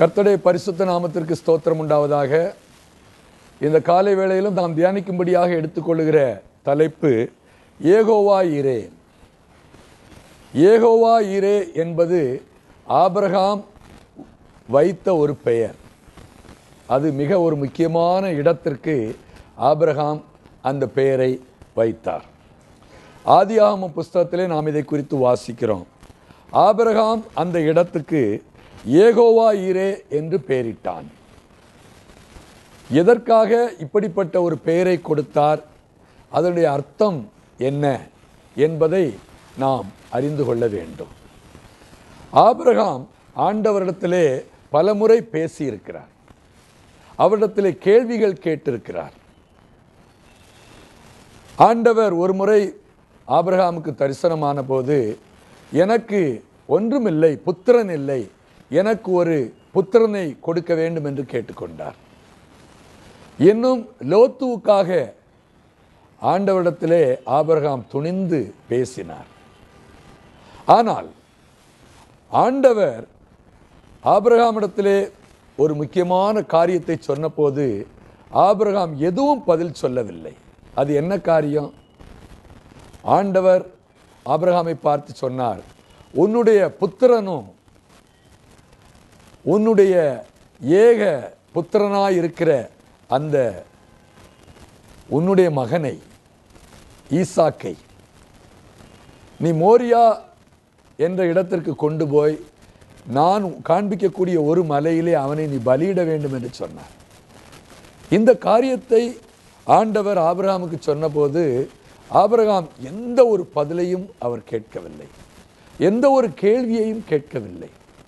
கர்த்தருடைய பரிசுத்த நாமத்திற்கு ஸ்தோத்திரம் உண்டாவதாக இந்த காலை வேளையிலும் நாம் தியானிக்கும்படியாக எடுத்துக்கொள்ளுகிற தலைப்பு ஏகோவா இரே ஏகோவா இரே என்பது ஆபிரகாம் வைத்த ஒரு பெயர் அது மிக ஒரு முக்கியமான இடத்திற்கு ஆபிரகாம் அந்த பெயரை வைத்தார் ஆதியாகம புஸ்தகத்திலே நாம் இதை குறித்து வாசிக்கிறோம் ஆபிரகாம் அந்த இடத்துக்கு ஏகோவா ஈரே என்று பெயரிட்டான் எதற்காக இப்படிப்பட்ட ஒரு பெயரை கொடுத்தார் அதனுடைய அர்த்தம் என்ன என்பதை நாம் அறிந்து கொள்ள வேண்டும் ஆபிரகாம் ஆண்டவரிடத்திலே பலமுறை பேசியிருக்கிறார் அவரிடத்திலே கேள்விகள் கேட்டிருக்கிறார் ஆண்டவர் ஒரு முறை ஆபிரகாமுக்கு தரிசனமான போது எனக்கு ஒன்றுமில்லை புத்திரன் இல்லை எனக்கு ஒரு புத்திரனை கொடுக்க வேண்டும் என்று கேட்டுக்கொண்டார் இன்னும் லோத்துவுக்காக ஆண்டவரிடத்திலே ஆபிரகாம் துணிந்து பேசினார் ஆனால் ஆண்டவர் ஆபிரகாமிடத்திலே ஒரு முக்கியமான காரியத்தை சொன்னபோது ஆபிரகாம் எதுவும் பதில் சொல்லவில்லை அது என்ன காரியம் ஆண்டவர் ஆபிரகாமை பார்த்து சொன்னார் உன்னுடைய புத்திரனும் உன்னுடைய ஏக புத்திரனாய் இருக்கிற அந்த உன்னுடைய மகனை ஈசாக்கை நீ மோரியா என்ற இடத்திற்கு கொண்டு போய் நான் காண்பிக்கக்கூடிய ஒரு மலையிலே அவனை நீ பலியிட வேண்டும் என்று சொன்னார் இந்த காரியத்தை ஆண்டவர் ஆபிரகாமுக்கு சொன்னபோது ஆபிரகாம் எந்த ஒரு பதிலையும் அவர் கேட்கவில்லை எந்த ஒரு கேள்வியையும் கேட்கவில்லை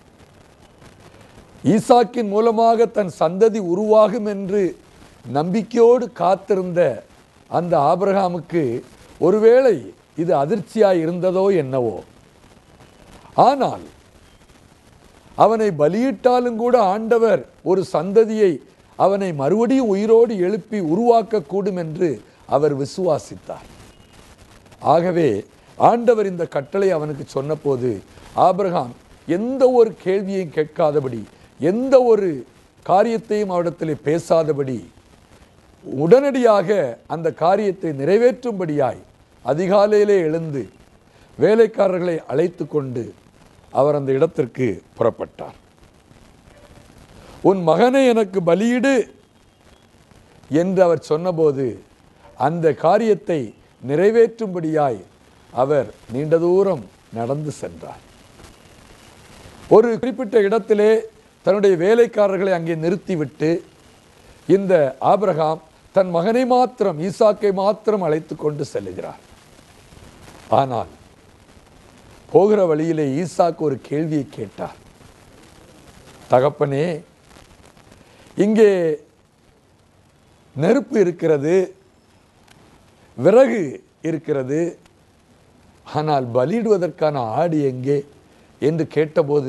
ஈசாக்கின் மூலமாக தன் சந்ததி உருவாகும் என்று நம்பிக்கையோடு காத்திருந்த அந்த ஆபிரகாமுக்கு ஒருவேளை இது அதிர்ச்சியாய் இருந்ததோ என்னவோ ஆனால் அவனை பலியிட்டாலும் கூட ஆண்டவர் ஒரு சந்ததியை அவனை மறுபடியும் உயிரோடு எழுப்பி உருவாக்கக்கூடும் என்று அவர் விசுவாசித்தார் ஆகவே ஆண்டவர் இந்த கட்டளை அவனுக்கு சொன்னபோது ஆபிரகாம் எந்த ஒரு கேள்வியையும் கேட்காதபடி எந்த ஒரு காரியத்தையும் அவரிடத்தில் பேசாதபடி உடனடியாக அந்த காரியத்தை நிறைவேற்றும்படியாய் அதிகாலையிலே எழுந்து வேலைக்காரர்களை அழைத்து கொண்டு அவர் அந்த இடத்திற்கு புறப்பட்டார் உன் மகனை எனக்கு பலியிடு என்று அவர் சொன்னபோது அந்த காரியத்தை நிறைவேற்றும்படியாய் அவர் நீண்ட தூரம் நடந்து சென்றார் ஒரு குறிப்பிட்ட இடத்திலே தன்னுடைய வேலைக்காரர்களை அங்கே நிறுத்திவிட்டு இந்த ஆபிரகாம் தன் மகனை மாத்திரம் ஈசாக்கை மாத்திரம் அழைத்து கொண்டு செல்லுகிறார் ஆனால் போகிற வழியிலே ஈசாக்கு ஒரு கேள்வியை கேட்டார் தகப்பனே இங்கே நெருப்பு இருக்கிறது விறகு இருக்கிறது ஆனால் பலியிடுவதற்கான ஆடு எங்கே என்று கேட்டபோது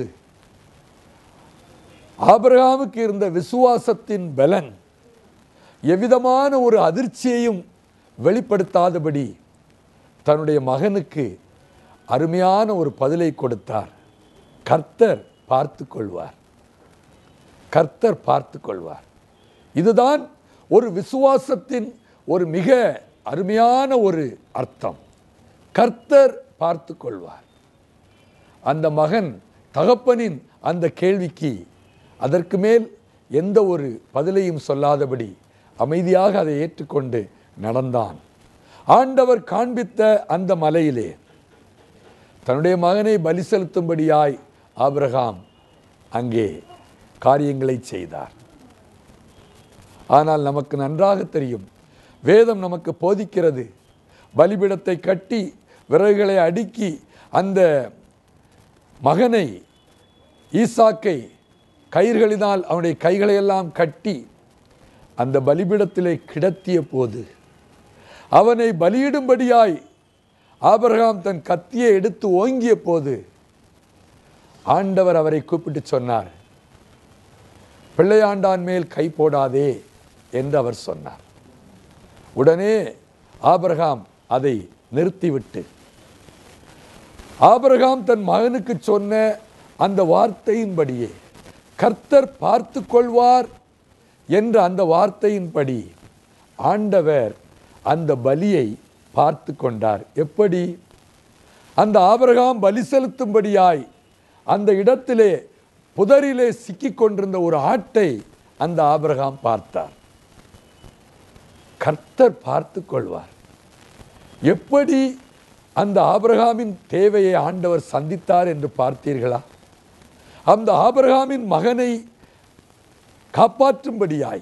ஆபிரகாமுக்கு இருந்த விசுவாசத்தின் பலன் எவ்விதமான ஒரு அதிர்ச்சியையும் வெளிப்படுத்தாதபடி தன்னுடைய மகனுக்கு அருமையான ஒரு பதிலை கொடுத்தார் கர்த்தர் பார்த்து கொள்வார் கர்த்தர் பார்த்து கொள்வார் இதுதான் ஒரு விசுவாசத்தின் ஒரு மிக அருமையான ஒரு அர்த்தம் கர்த்தர் பார்த்து கொள்வார் அந்த மகன் தகப்பனின் அந்த கேள்விக்கு அதற்கு மேல் எந்த ஒரு பதிலையும் சொல்லாதபடி அமைதியாக அதை ஏற்றுக்கொண்டு நடந்தான் ஆண்டவர் காண்பித்த அந்த மலையிலே தன்னுடைய மகனை பலி செலுத்தும்படியாய் ஆபிரகாம் அங்கே காரியங்களை செய்தார் ஆனால் நமக்கு நன்றாக தெரியும் வேதம் நமக்கு போதிக்கிறது பலிபிடத்தை கட்டி விறகுகளை அடுக்கி அந்த மகனை ஈசாக்கை கயிர்களினால் அவனுடைய கைகளையெல்லாம் கட்டி அந்த பலிபிடத்திலே கிடத்திய போது அவனை பலியிடும்படியாய் ஆபிரகாம் தன் கத்தியை எடுத்து ஓங்கிய போது ஆண்டவர் அவரை கூப்பிட்டு சொன்னார் பிள்ளையாண்டான் மேல் கை போடாதே என்று அவர் சொன்னார் உடனே ஆபிரகாம் அதை நிறுத்திவிட்டு ஆபிரகாம் தன் மகனுக்கு சொன்ன அந்த வார்த்தையின்படியே கர்த்தர் பார்த்து கொள்வார் என்ற அந்த வார்த்தையின்படி ஆண்டவர் அந்த பலியை பார்த்து கொண்டார் எப்படி அந்த ஆபிரகாம் பலி செலுத்தும்படியாய் அந்த இடத்திலே புதரிலே சிக்கிக் கொண்டிருந்த ஒரு ஆட்டை அந்த ஆபிரகாம் பார்த்தார் கர்த்தர் பார்த்து கொள்வார் எப்படி அந்த ஆபிரகாமின் தேவையை ஆண்டவர் சந்தித்தார் என்று பார்த்தீர்களா அந்த ஆபிரகாமின் மகனை காப்பாற்றும்படியாய்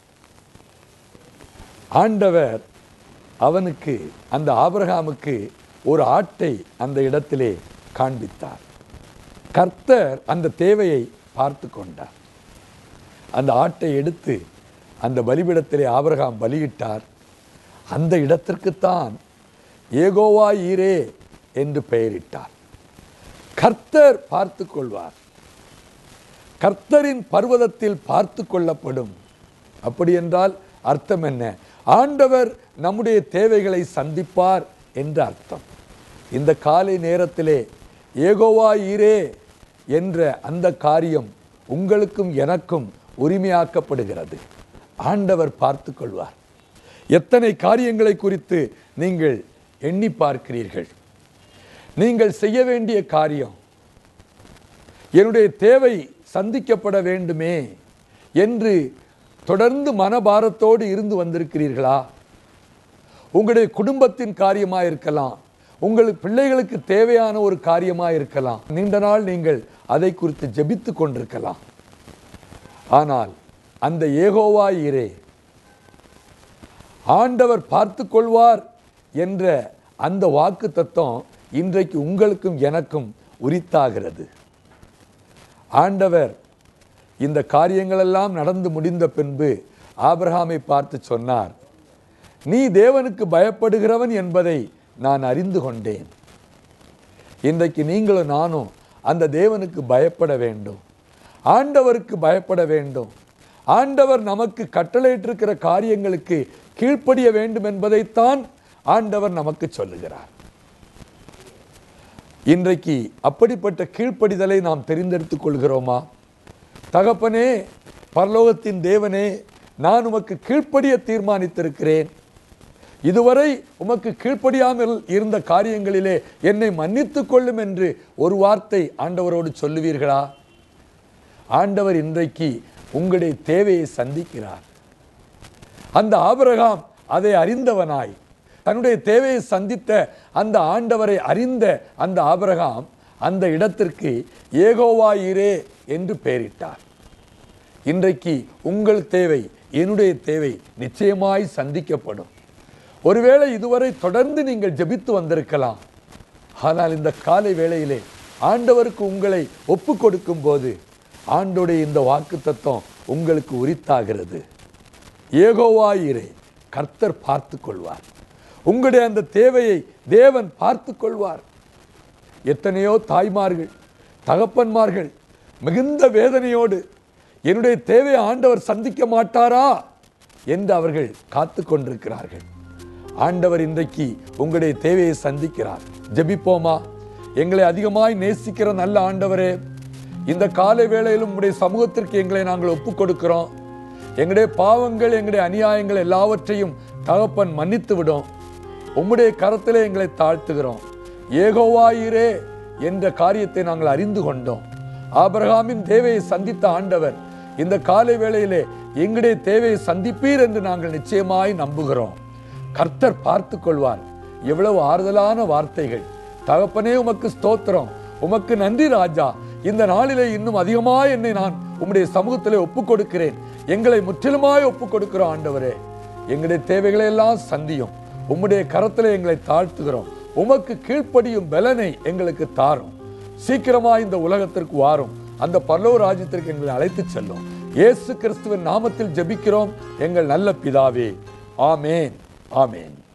ஆண்டவர் அவனுக்கு அந்த ஆபிரகாமுக்கு ஒரு ஆட்டை அந்த இடத்திலே காண்பித்தார் கர்த்தர் அந்த தேவையை பார்த்து கொண்டார் அந்த ஆட்டை எடுத்து அந்த பலிபிடத்திலே ஆபிரகாம் பலியிட்டார் அந்த இடத்திற்குத்தான் ஏகோவா ஈரே என்று பெயரிட்டார் கர்த்தர் பார்த்து கொள்வார் கர்த்தரின் பர்வதத்தில் பார்த்து கொள்ளப்படும் அப்படி என்றால் அர்த்தம் என்ன ஆண்டவர் நம்முடைய தேவைகளை சந்திப்பார் என்று அர்த்தம் இந்த காலை நேரத்திலே ஏகோவா ஈரே என்ற அந்த காரியம் உங்களுக்கும் எனக்கும் உரிமையாக்கப்படுகிறது ஆண்டவர் பார்த்து கொள்வார் எத்தனை காரியங்களை குறித்து நீங்கள் எண்ணி பார்க்கிறீர்கள் நீங்கள் செய்ய வேண்டிய காரியம் என்னுடைய தேவை சந்திக்கப்பட வேண்டுமே என்று தொடர்ந்து மனபாரத்தோடு இருந்து வந்திருக்கிறீர்களா உங்களுடைய குடும்பத்தின் காரியமாக இருக்கலாம் உங்கள் பிள்ளைகளுக்கு தேவையான ஒரு காரியமாக இருக்கலாம் நீண்ட நாள் நீங்கள் அதை குறித்து ஜெபித்து கொண்டிருக்கலாம் ஆனால் அந்த ஏகோவா இரே ஆண்டவர் பார்த்து கொள்வார் என்ற அந்த வாக்கு தத்துவம் இன்றைக்கு உங்களுக்கும் எனக்கும் உரித்தாகிறது ஆண்டவர் இந்த காரியங்களெல்லாம் நடந்து முடிந்த பின்பு ஆபிரகாமை பார்த்து சொன்னார் நீ தேவனுக்கு பயப்படுகிறவன் என்பதை நான் அறிந்து கொண்டேன் இன்றைக்கு நீங்களும் நானும் அந்த தேவனுக்கு பயப்பட வேண்டும் ஆண்டவருக்கு பயப்பட வேண்டும் ஆண்டவர் நமக்கு கட்டளையிட்டிருக்கிற காரியங்களுக்கு கீழ்ப்படிய வேண்டும் என்பதைத்தான் ஆண்டவர் நமக்கு சொல்லுகிறார் இன்றைக்கு அப்படிப்பட்ட கீழ்ப்படிதலை நாம் தெரிந்தெடுத்துக் கொள்கிறோமா தகப்பனே பரலோகத்தின் தேவனே நான் உமக்கு கீழ்ப்படிய தீர்மானித்திருக்கிறேன் இதுவரை உமக்கு கீழ்ப்படியாமல் இருந்த காரியங்களிலே என்னை மன்னித்துக் கொள்ளும் என்று ஒரு வார்த்தை ஆண்டவரோடு சொல்லுவீர்களா ஆண்டவர் இன்றைக்கு உங்களுடைய தேவையை சந்திக்கிறார் அந்த ஆபிரகாம் அதை அறிந்தவனாய் தன்னுடைய தேவையை சந்தித்த அந்த ஆண்டவரை அறிந்த அந்த ஆபிரகாம் அந்த இடத்திற்கு ஏகோவாயிரே என்று பெயரிட்டார் இன்றைக்கு உங்கள் தேவை என்னுடைய தேவை நிச்சயமாய் சந்திக்கப்படும் ஒருவேளை இதுவரை தொடர்ந்து நீங்கள் ஜெபித்து வந்திருக்கலாம் ஆனால் இந்த காலை வேளையிலே ஆண்டவருக்கு உங்களை ஒப்பு கொடுக்கும் போது ஆண்டோடைய இந்த வாக்கு தத்துவம் உங்களுக்கு உரித்தாகிறது ஏகோவாயிரே கர்த்தர் பார்த்து கொள்வார் உங்களுடைய அந்த தேவையை தேவன் பார்த்து கொள்வார் எத்தனையோ தாய்மார்கள் தகப்பன்மார்கள் மிகுந்த வேதனையோடு என்னுடைய தேவையை ஆண்டவர் சந்திக்க மாட்டாரா என்று அவர்கள் காத்து கொண்டிருக்கிறார்கள் ஆண்டவர் இன்றைக்கு உங்களுடைய தேவையை சந்திக்கிறார் ஜெபிப்போமா எங்களை அதிகமாய் நேசிக்கிற நல்ல ஆண்டவரே இந்த காலை வேளையிலும் உங்களுடைய சமூகத்திற்கு எங்களை நாங்கள் ஒப்புக் கொடுக்கிறோம் எங்களுடைய பாவங்கள் எங்களுடைய அநியாயங்கள் எல்லாவற்றையும் தகப்பன் மன்னித்து விடும் உம்முடைய கரத்திலே எங்களை தாழ்த்துகிறோம் ஏகோவாயிரே என்ற காரியத்தை நாங்கள் அறிந்து கொண்டோம் ஆபிரகாமின் தேவையை சந்தித்த ஆண்டவர் இந்த காலை வேளையிலே எங்களுடைய தேவையை சந்திப்பீர் என்று நாங்கள் நிச்சயமாய் நம்புகிறோம் கர்த்தர் பார்த்து கொள்வார் எவ்வளவு ஆறுதலான வார்த்தைகள் தகப்பனே உமக்கு ஸ்தோத்திரம் உமக்கு நன்றி ராஜா இந்த நாளிலே இன்னும் அதிகமாய் என்னை நான் உம்முடைய சமூகத்திலே ஒப்புக் கொடுக்கிறேன் எங்களை முற்றிலுமாய் ஒப்புக் கொடுக்கிறோம் ஆண்டவரே எங்களுடைய தேவைகளை எல்லாம் சந்தியும் உம்முடைய கரத்திலே எங்களை தாழ்த்துகிறோம் உமக்கு கீழ்ப்படியும் பலனை எங்களுக்கு தாரும் சீக்கிரமா இந்த உலகத்திற்கு வாரும் அந்த பல்லவ ராஜ்யத்திற்கு எங்களை அழைத்து செல்லும் இயேசு கிறிஸ்துவின் நாமத்தில் ஜெபிக்கிறோம் எங்கள் நல்ல பிதாவே ஆமேன் ஆமேன்